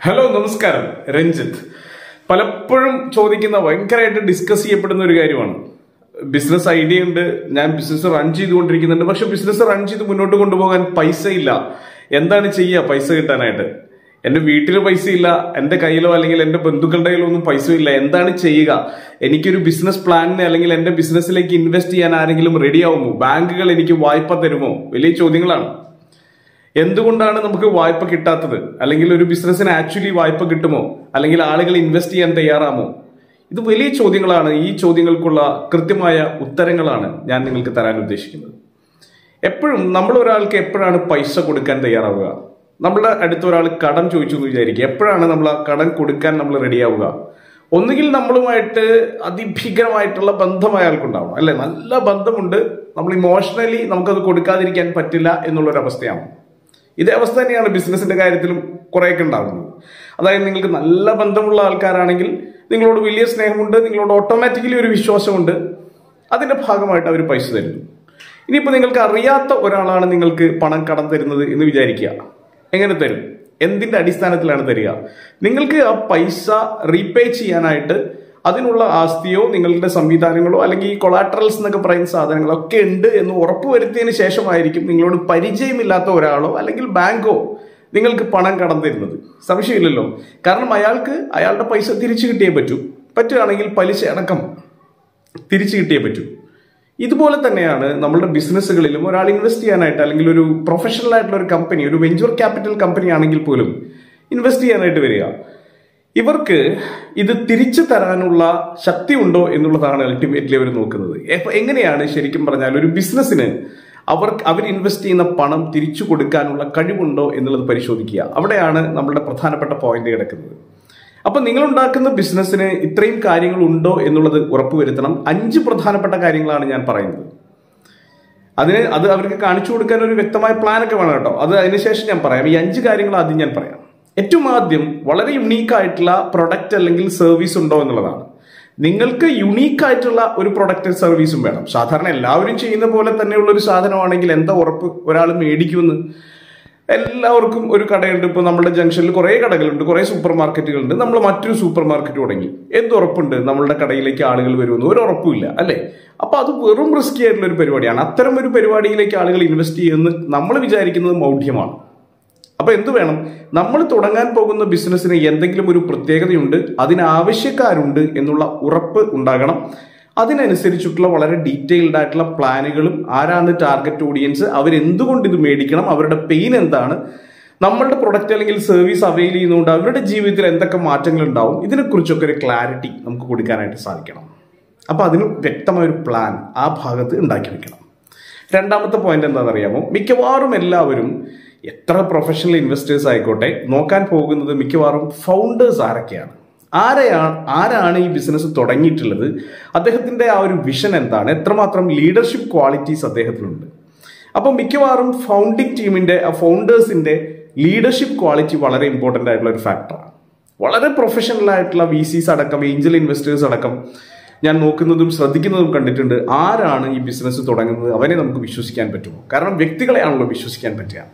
hello നമസ്കാരം രഞ്ജിത്ത് പലപ്പോഴും ചോദിക്കുന്ന ഭയങ്കരമായിട്ട് ഡിസ്കസ് ചെയ്യപ്പെടുന്ന ഒരു കാര്യമാണ് ബിസിനസ് ഐഡിയ ഉണ്ട് ഞാൻ ബിസിനസ് റൺ ചെയ്തുകൊണ്ടിരിക്കുന്നുണ്ട് പക്ഷെ ബിസിനസ് റൺ ചെയ്ത് മുന്നോട്ട് കൊണ്ടുപോകാൻ പൈസ ഇല്ല എന്താണ് ചെയ്യുക പൈസ കിട്ടാനായിട്ട് എന്റെ വീട്ടിൽ പൈസ ഇല്ല എന്റെ കയ്യിലോ അല്ലെങ്കിൽ എന്റെ ബന്ധുക്കളുടെ കയ്യിലോ ഒന്നും പൈസ ഇല്ല എന്താണ് ചെയ്യുക എനിക്കൊരു ബിസിനസ് പ്ലാനിന് അല്ലെങ്കിൽ എന്റെ ബിസിനസ്സിലേക്ക് ഇൻവെസ്റ്റ് ചെയ്യാൻ ആരെങ്കിലും റെഡി ആവുമോ ബാങ്കുകൾ എനിക്ക് വായ്പ തരുമോ വലിയ ചോദ്യങ്ങളാണ് എന്തുകൊണ്ടാണ് നമുക്ക് വായ്പ കിട്ടാത്തത് അല്ലെങ്കിൽ ഒരു ബിസിനസ്സിന് ആക്ച്വലി വായ്പ കിട്ടുമോ അല്ലെങ്കിൽ ആളുകൾ ഇൻവെസ്റ്റ് ചെയ്യാൻ തയ്യാറാമോ ഇത് വലിയ ചോദ്യങ്ങളാണ് ഈ ചോദ്യങ്ങൾക്കുള്ള കൃത്യമായ ഉത്തരങ്ങളാണ് ഞാൻ നിങ്ങൾക്ക് തരാൻ ഉദ്ദേശിക്കുന്നത് എപ്പോഴും നമ്മൾ ഒരാൾക്ക് എപ്പോഴാണ് പൈസ കൊടുക്കാൻ തയ്യാറാവുക നമ്മുടെ അടുത്ത ഒരാൾ കടം ചോദിച്ചു എന്ന് വിചാരിക്കുക എപ്പോഴാണ് നമ്മൾ ആ കടം കൊടുക്കാൻ നമ്മൾ റെഡിയാവുക ഒന്നുകിൽ നമ്മളുമായിട്ട് അതിഭീകരമായിട്ടുള്ള ബന്ധം അയാൾക്കുണ്ടാവണം അല്ലെ നല്ല ബന്ധമുണ്ട് നമ്മൾ ഇമോഷണലി നമുക്കത് കൊടുക്കാതിരിക്കാൻ പറ്റില്ല എന്നുള്ളൊരവസ്ഥയാണ് ഇതേ അവസ്ഥ തന്നെയാണ് ബിസിനസിന്റെ കാര്യത്തിലും കുറേയൊക്കെ ഉണ്ടാകുന്നത് അതായത് നിങ്ങൾക്ക് നല്ല ബന്ധമുള്ള ആൾക്കാരാണെങ്കിൽ നിങ്ങളോട് വലിയ സ്നേഹമുണ്ട് നിങ്ങളോട് ഓട്ടോമാറ്റിക്കലി ഒരു വിശ്വാസമുണ്ട് അതിന്റെ ഭാഗമായിട്ട് അവർ പൈസ തരുന്നു ഇനിയിപ്പോൾ നിങ്ങൾക്ക് അറിയാത്ത ഒരാളാണ് നിങ്ങൾക്ക് പണം കടം തരുന്നത് എന്ന് വിചാരിക്കുക എങ്ങനെ തരും എന്തിന്റെ അടിസ്ഥാനത്തിലാണ് തരിക നിങ്ങൾക്ക് ആ പൈസ റീപേ ചെയ്യാനായിട്ട് അതിനുള്ള ആസ്തിയോ നിങ്ങളുടെ സംവിധാനങ്ങളോ അല്ലെങ്കിൽ ഈ കൊളാട്രൽസ് എന്നൊക്കെ പറയുന്ന സാധനങ്ങളൊക്കെ ഉണ്ട് എന്ന് ഉറപ്പുവരുത്തിയതിന് ശേഷമായിരിക്കും നിങ്ങളോട് പരിചയമില്ലാത്ത ഒരാളോ അല്ലെങ്കിൽ ബാങ്കോ നിങ്ങൾക്ക് പണം കടം തരുന്നത് സംശയമില്ലല്ലോ കാരണം അയാൾക്ക് അയാളുടെ പൈസ തിരിച്ചു കിട്ടിയേ പറ്റൂ പറ്റുകയാണെങ്കിൽ പലിശ അടക്കം തിരിച്ചു കിട്ടിയേ പറ്റൂ ഇതുപോലെ തന്നെയാണ് നമ്മുടെ ബിസിനസ്സുകളിലും ഒരാൾ ഇൻവെസ്റ്റ് ചെയ്യാനായിട്ട് അല്ലെങ്കിൽ ഒരു പ്രൊഫഷണൽ ആയിട്ടുള്ള ഒരു കമ്പനി ഒരു വെഞ്ചർ ക്യാപിറ്റൽ കമ്പനി ആണെങ്കിൽ പോലും ഇൻവെസ്റ്റ് ചെയ്യാനായിട്ട് വരിക ഇവർക്ക് ഇത് തിരിച്ചു തരാനുള്ള ശക്തി ഉണ്ടോ എന്നുള്ളതാണ് അൾട്ടിമേറ്റ്ലി അവർ നോക്കുന്നത് എപ്പ- എങ്ങനെയാണ് ശരിക്കും പറഞ്ഞാൽ ഒരു ബിസിനസ്സിന് അവർ അവർ ഇൻവെസ്റ്റ് ചെയ്യുന്ന പണം തിരിച്ചു കൊടുക്കാനുള്ള കഴിവുണ്ടോ എന്നുള്ളത് പരിശോധിക്കുക അവിടെയാണ് നമ്മളുടെ പ്രധാനപ്പെട്ട പോയിന്റ് കിടക്കുന്നത് അപ്പൊ നിങ്ങൾ ഉണ്ടാക്കുന്ന ബിസിനസ്സിന് ഇത്രയും കാര്യങ്ങൾ ഉണ്ടോ എന്നുള്ളത് ഉറപ്പുവരുത്തണം അഞ്ച് പ്രധാനപ്പെട്ട കാര്യങ്ങളാണ് ഞാൻ പറയുന്നത് അതിന് അത് അവർക്ക് കാണിച്ചു കൊടുക്കാൻ ഒരു വ്യക്തമായ പ്ലാൻ ഒക്കെ വേണം കേട്ടോ അത് അതിനുശേഷം ഞാൻ പറയാം ഈ അഞ്ച് കാര്യങ്ങൾ ആദ്യം ഞാൻ പറയാം ഏറ്റവും ആദ്യം വളരെ യുണീക്ക് ആയിട്ടുള്ള പ്രൊഡക്റ്റ് അല്ലെങ്കിൽ സർവീസ് ഉണ്ടോ എന്നുള്ളതാണ് നിങ്ങൾക്ക് യുണീക്ക് ആയിട്ടുള്ള ഒരു പ്രൊഡക്റ്റ് സർവീസും വേണം സാധാരണ എല്ലാവരും ചെയ്യുന്ന പോലെ തന്നെയുള്ള ഒരു സാധനമാണെങ്കിൽ എന്താ ഉറപ്പ് ഒരാൾ മേടിക്കുമെന്ന് എല്ലാവർക്കും ഒരു കടയുണ്ട് ഇപ്പോൾ നമ്മുടെ ജംഗ്ഷനിൽ കുറേ കടകളുണ്ട് കുറേ സൂപ്പർ മാർക്കറ്റുകളുണ്ട് നമ്മൾ മറ്റൊരു സൂപ്പർ മാർക്കറ്റ് തുടങ്ങി എന്ത് ഉറപ്പുണ്ട് നമ്മളുടെ കടയിലേക്ക് ആളുകൾ വരുമെന്ന് ഒരു ഉറപ്പുമില്ല അല്ലേ അപ്പൊ അത് വെറും റിസ്കി ആയിട്ടുള്ള ഒരു പരിപാടിയാണ് അത്തരം ഒരു പരിപാടിയിലേക്ക് ആളുകൾ ഇൻവെസ്റ്റ് ചെയ്യുമെന്ന് നമ്മൾ വിചാരിക്കുന്നത് മൗഢ്യമാണ് അപ്പൊ എന്ത് വേണം നമ്മൾ തുടങ്ങാൻ പോകുന്ന ബിസിനസ്സിന് എന്തെങ്കിലും ഒരു പ്രത്യേകതയുണ്ട് അതിന് ആവശ്യക്കാരുണ്ട് എന്നുള്ള ഉറപ്പ് ഉണ്ടാകണം അതിനനുസരിച്ചിട്ടുള്ള വളരെ ഡീറ്റെയിൽഡ് ആയിട്ടുള്ള പ്ലാനുകളും ആരാണ് ടാർഗറ്റ് ഓഡിയൻസ് അവരെന്തുകൊണ്ട് ഇത് മേടിക്കണം അവരുടെ പെയിൻ എന്താണ് നമ്മളുടെ പ്രൊഡക്റ്റ് അല്ലെങ്കിൽ സർവീസ് അവൈൽ ചെയ്യുന്നതുകൊണ്ട് അവരുടെ ജീവിതത്തിൽ എന്തൊക്കെ മാറ്റങ്ങൾ ഉണ്ടാവും ഇതിനെക്കുറിച്ചൊക്കെ ഒരു ക്ലാരിറ്റി നമുക്ക് കൊടുക്കാനായിട്ട് സാധിക്കണം അപ്പൊ അതിന് വ്യക്തമായ ഒരു പ്ലാൻ ആ ഭാഗത്ത് ഉണ്ടാക്കി വെക്കണം രണ്ടാമത്തെ പോയിന്റ് എന്താണെന്ന് അറിയാമോ മിക്കവാറും എല്ലാവരും എത്ര പ്രൊഫഷണൽ ഇൻവെസ്റ്റേഴ്സ് ആയിക്കോട്ടെ നോക്കാൻ പോകുന്നത് മിക്കവാറും ഫൗണ്ടേഴ്സ് ആരൊക്കെയാണ് ആരെയാണ് ആരാണ് ഈ ബിസിനസ് തുടങ്ങിയിട്ടുള്ളത് അദ്ദേഹത്തിന്റെ ആ ഒരു വിഷൻ എന്താണ് എത്രമാത്രം ലീഡർഷിപ്പ് ക്വാളിറ്റീസ് അദ്ദേഹത്തിനുണ്ട് അപ്പോൾ മിക്കവാറും ഫൗണ്ടിങ് ടീമിന്റെ ആ ഫൗണ്ടേഴ്സിന്റെ ലീഡർഷിപ്പ് ക്വാളിറ്റി വളരെ ഇമ്പോർട്ടന്റ് ആയിട്ടുള്ള ഒരു ഫാക്ടറാണ് വളരെ പ്രൊഫഷണൽ ആയിട്ടുള്ള വി സിസ് അടക്കം ഏഞ്ചൽ ഇൻവെസ്റ്റേഴ്സ് അടക്കം ഞാൻ നോക്കുന്നതും ശ്രദ്ധിക്കുന്നതും കണ്ടിട്ടുണ്ട് ആരാണ് ഈ ബിസിനസ് തുടങ്ങുന്നത് അവനെ നമുക്ക് വിശ്വസിക്കാൻ പറ്റുമോ കാരണം വ്യക്തികളെയാണല്ലോ വിശ്വസിക്കാൻ പറ്റുക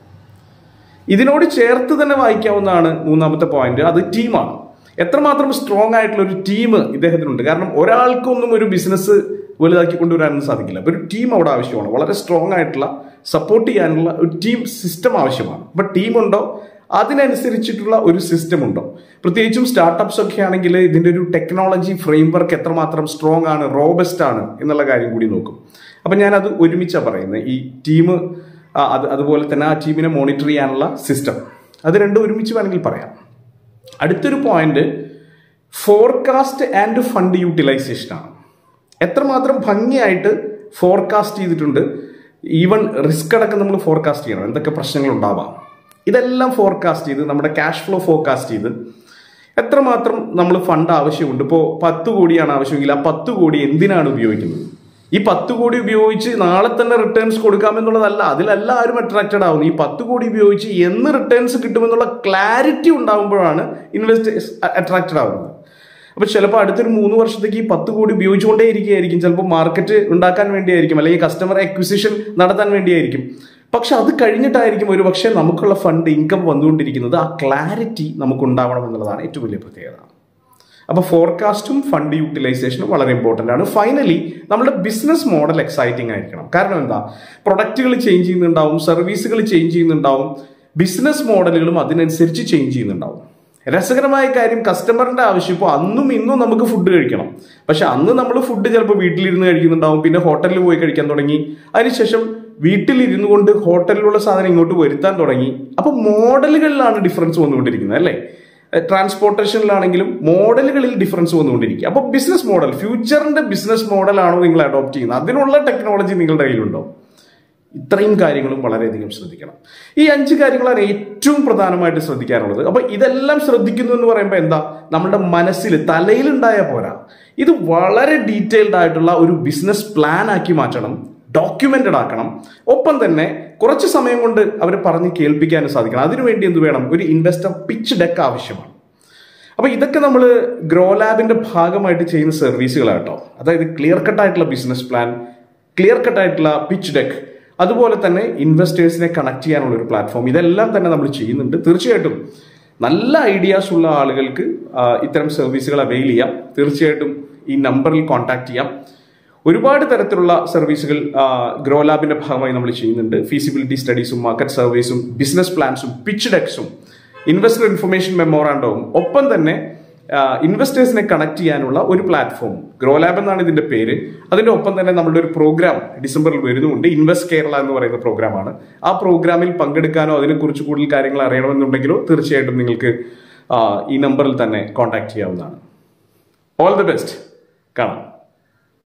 ഇതിനോട് ചേർത്ത് തന്നെ വായിക്കാവുന്നതാണ് മൂന്നാമത്തെ പോയിന്റ് അത് ടീമാണ് എത്രമാത്രം സ്ട്രോങ് ആയിട്ടുള്ള ഒരു ടീം ഇദ്ദേഹത്തിനുണ്ട് കാരണം ഒരാൾക്കൊന്നും ഒരു ബിസിനസ് വലുതാക്കി കൊണ്ടുവരാനൊന്നും സാധിക്കില്ല അപ്പൊ ഒരു ടീം അവിടെ ആവശ്യമാണ് വളരെ സ്ട്രോങ് ആയിട്ടുള്ള സപ്പോർട്ട് ചെയ്യാനുള്ള ഒരു ടീം സിസ്റ്റം ആവശ്യമാണ് അപ്പൊ ടീം ഉണ്ടോ അതിനനുസരിച്ചിട്ടുള്ള ഒരു സിസ്റ്റം ഉണ്ടോ പ്രത്യേകിച്ചും സ്റ്റാർട്ടപ്സ് ഒക്കെ ആണെങ്കിൽ ഇതിന്റെ ഒരു ടെക്നോളജി ഫ്രെയിംവർക്ക് എത്രമാത്രം സ്ട്രോങ് ആണ് റോബസ്റ്റ് ആണ് എന്നുള്ള കാര്യം കൂടി നോക്കും അപ്പൊ ഞാൻ അത് ഒരുമിച്ചാണ് പറയുന്നത് ഈ ടീം അത് അതുപോലെ തന്നെ ആ ടീമിനെ മോണിറ്റർ ചെയ്യാനുള്ള സിസ്റ്റം അത് രണ്ടും ഒരുമിച്ച് വേണമെങ്കിൽ പറയാം അടുത്തൊരു point forecast and fund utilisation ആണ് എത്രമാത്രം ഭംഗിയായിട്ട് ഫോർകാസ്റ്റ് ചെയ്തിട്ടുണ്ട് ഈവൻ റിസ്ക് അടക്കം നമ്മൾ ഫോർകാസ്റ്റ് ചെയ്യണം എന്തൊക്കെ പ്രശ്നങ്ങൾ ഉണ്ടാവാം ഇതെല്ലാം ഫോർകാസ്റ്റ് ചെയ്ത് നമ്മുടെ ക്യാഷ് ഫ്ലോ ഫോർകാസ്റ്റ് ചെയ്ത് എത്രമാത്രം നമ്മൾ ഫണ്ട് ആവശ്യമുണ്ട് ഇപ്പോൾ പത്ത് കോടിയാണ് ആവശ്യമെങ്കിൽ ആ പത്ത് കോടി എന്തിനാണ് ഉപയോഗിക്കുന്നത് ഈ പത്ത് കോടി ഉപയോഗിച്ച് നാളെ തന്നെ റിട്ടേൺസ് കൊടുക്കാമെന്നുള്ളതല്ല അതിലല്ല ആരും അട്രാക്റ്റഡ് ആവുന്നത് ഈ പത്ത് കോടി ഉപയോഗിച്ച് എന്ന് റിട്ടേൺസ് കിട്ടുമെന്നുള്ള ക്ലാരിറ്റി ഉണ്ടാകുമ്പോഴാണ് ഇൻവെസ്റ്റേഴ്സ് അട്രാക്റ്റഡ് ആവുന്നത് അപ്പൊ ചിലപ്പോൾ അടുത്തൊരു മൂന്ന് വർഷത്തേക്ക് ഈ പത്ത് കോടി ഉപയോഗിച്ചുകൊണ്ടേ ഇരിക്കുകയായിരിക്കും ചിലപ്പോൾ മാർക്കറ്റ് ഉണ്ടാക്കാൻ വേണ്ടിയായിരിക്കും അല്ലെങ്കിൽ കസ്റ്റമർ അക്വിസിഷൻ നടത്താൻ വേണ്ടിയായിരിക്കും പക്ഷെ അത് കഴിഞ്ഞിട്ടായിരിക്കും ഒരു പക്ഷേ നമുക്കുള്ള ഫണ്ട് ഇൻകം വന്നുകൊണ്ടിരിക്കുന്നത് ആ ക്ലാരിറ്റി നമുക്ക് ഉണ്ടാവണം എന്നുള്ളതാണ് ഏറ്റവും വലിയ പ്രത്യേകത അപ്പോൾ ഫോർകാസ്റ്റും ഫണ്ട് യൂട്ടിലൈസേഷനും വളരെ ഇമ്പോർട്ടൻ്റ് ആണ് ഫൈനലി നമ്മുടെ ബിസിനസ് മോഡൽ എക്സൈറ്റിംഗ് ആയിരിക്കണം കാരണം എന്താ പ്രൊഡക്റ്റുകൾ ചേഞ്ച് ചെയ്യുന്നുണ്ടാവും സർവീസുകൾ ചേഞ്ച് ചെയ്യുന്നുണ്ടാവും ബിസിനസ് മോഡലുകളും അതിനനുസരിച്ച് ചേഞ്ച് ചെയ്യുന്നുണ്ടാവും രസകരമായ കാര്യം കസ്റ്റമറിന്റെ ആവശ്യം ഇപ്പോൾ അന്നും ഇന്നും നമുക്ക് ഫുഡ് കഴിക്കണം പക്ഷെ അന്ന് നമ്മൾ ഫുഡ് ചിലപ്പോൾ വീട്ടിലിരുന്ന് കഴിക്കുന്നുണ്ടാവും പിന്നെ ഹോട്ടലിൽ പോയി കഴിക്കാൻ തുടങ്ങി അതിനുശേഷം വീട്ടിലിരുന്നു കൊണ്ട് ഹോട്ടലിലുള്ള സാധനം ഇങ്ങോട്ട് വരുത്താൻ തുടങ്ങി അപ്പൊ മോഡലുകളിലാണ് ഡിഫറൻസ് വന്നുകൊണ്ടിരിക്കുന്നത് അല്ലേ ട്രാൻസ്പോർട്ടേഷനിലാണെങ്കിലും മോഡലുകളിൽ ഡിഫറൻസ് വന്നുകൊണ്ടിരിക്കുക അപ്പോൾ ബിസിനസ് മോഡൽ ഫ്യൂച്ചറിന്റെ ബിസിനസ് മോഡലാണോ നിങ്ങൾ അഡോപ്റ്റ് ചെയ്യുന്നത് അതിനുള്ള ടെക്നോളജി നിങ്ങളുടെ കയ്യിലുണ്ടോ ഇത്രയും കാര്യങ്ങളും വളരെയധികം ശ്രദ്ധിക്കണം ഈ അഞ്ച് കാര്യങ്ങളാണ് ഏറ്റവും പ്രധാനമായിട്ട് ശ്രദ്ധിക്കാനുള്ളത് അപ്പൊ ഇതെല്ലാം ശ്രദ്ധിക്കുന്നു എന്ന് പറയുമ്പോൾ എന്താ നമ്മുടെ മനസ്സിൽ തലയിലുണ്ടായ പോരാ ഇത് വളരെ ഡീറ്റെയിൽഡ് ആയിട്ടുള്ള ഒരു ബിസിനസ് പ്ലാൻ ആക്കി മാറ്റണം ഡോക്യുമെന്റഡ് ആക്കണം ഒപ്പം തന്നെ കുറച്ച് സമയം കൊണ്ട് അവർ പറഞ്ഞ് കേൾപ്പിക്കാനും സാധിക്കണം അതിനുവേണ്ടി എന്ത് വേണം ഒരു ഇൻവെസ്റ്റർ പിച്ച് ഡെക്ക് ആവശ്യമാണ് അപ്പൊ ഇതൊക്കെ നമ്മൾ ഗ്രോ ലാബിന്റെ ഭാഗമായിട്ട് ചെയ്യുന്ന സർവീസുകളാട്ടോ അതായത് ക്ലിയർ കട്ട് ആയിട്ടുള്ള ബിസിനസ് പ്ലാൻ ക്ലിയർ കട്ട് ആയിട്ടുള്ള പിച്ച് ഡെക്ക് അതുപോലെ തന്നെ ഇൻവെസ്റ്റേഴ്സിനെ കണക്ട് ചെയ്യാനുള്ള ഒരു പ്ലാറ്റ്ഫോം ഇതെല്ലാം തന്നെ നമ്മൾ ചെയ്യുന്നുണ്ട് തീർച്ചയായിട്ടും നല്ല ഐഡിയാസ് ഉള്ള ആളുകൾക്ക് ആ, ഇത്തരം സർവീസുകൾ അവൈൽ ചെയ്യാം തീർച്ചയായിട്ടും ഈ നമ്പറിൽ കോൺടാക്ട് ചെയ്യാം ഒരുപാട് തരത്തിലുള്ള സർവീസുകൾ ഗ്രോ ലാബിന്റെ ഭാഗമായി നമ്മൾ ചെയ്യുന്നുണ്ട് ഫീസിബിലിറ്റി സ്റ്റഡീസും മാർക്കറ്റ് സർവേസും ബിസിനസ് പ്ലാൻസും പിച്ച് ഡെക്സും ഇൻവെസ്റ്റർ ഇൻഫർമേഷൻ മെമ്മോറാണ്ടവും ഒപ്പം തന്നെ ഇൻവെസ്റ്റേഴ്സിനെ കണക്ട് ചെയ്യാനുള്ള ഒരു പ്ലാറ്റ്ഫോം ഗ്രോ ലാബ് എന്നാണ് ഇതിന്റെ പേര് അതിന്റെ ഒപ്പം തന്നെ നമ്മുടെ ഒരു പ്രോഗ്രാം ഡിസംബറിൽ വരുന്നുണ്ട് ഇൻവെസ്റ്റ് കേരള എന്ന് പറയുന്ന പ്രോഗ്രാമാണ് ആ പ്രോഗ്രാമിൽ പങ്കെടുക്കാനോ അതിനെക്കുറിച്ച് കൂടുതൽ കാര്യങ്ങൾ അറിയണമെന്നുണ്ടെങ്കിലോ തീർച്ചയായിട്ടും നിങ്ങൾക്ക് ആ, ഈ നമ്പറിൽ തന്നെ കോൺടാക്ട് ചെയ്യാവുന്നതാണ് ഓൾ ദി ബെസ്റ്റ് കാണാം